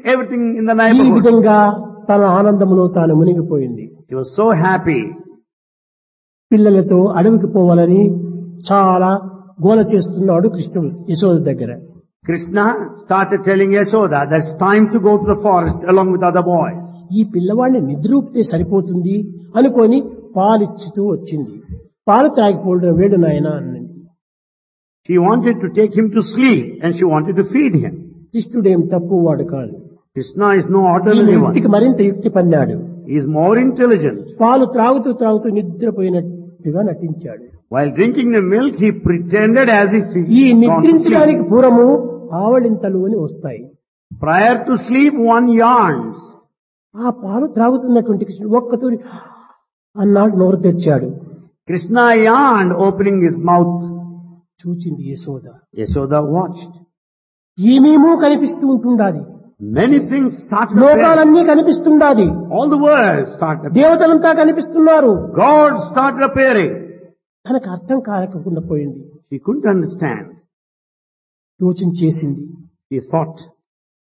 everything in the ఈ neighborhood. విధంగా తన ఆనందములో తాను మునిగిపోయింది She was so happy. పిల్లలతో అడవికి పోవాలని చాలా గోల చేస్తున్నాడు కృష్ణుడు యశోద దగ్గర Krishna started telling Yashoda that it's time to go to the forest along with other boys. ఈ పిల్లవాడిని నిద్రూపితే సరిపోతుంది అనుకొని పాలిచ్చుతూ వచ్చింది పాలు తాగిపోవడం వేడు నాయన అన్నది She wanted to take him to sleep and she wanted to feed him. కృష్ణుడేం తక్కువ వాడు కాదు Krishna is no ఈమె ordinary యుక్తికి one. మరింత యుక్తి పన్నాడు He is more intelligent. పాలు త్రాగుతూ త్రాగుతూ నిద్రపోయినట్టుగా నటించాడు While drinking the milk, he pretended as if ఈ he is gone to నిద్రించడానికి sleep. పూర్వము ఆవళింతలు అని వస్తాయి Prior to sleep, one yarns. ఆ పాలు త్రాగుతున్నటువంటి కృష్ణుడు ఒక్కతూరి అన్నాడు నోరు తెచ్చాడు Krishna yawned, opening his mouth. చూచింది యశోద Yashoda watched. ఏమేమో కనిపిస్తూ ఉంటుండాది Many things started appearing. లోకాలన్నీ కనిపిస్తుండాది All the world started appearing. దేవతలంతా కనిపిస్తున్నారు God started appearing. తనకు అర్థం కాలేకుండా పోయింది She couldn't understand. యోచన చేసింది She thought,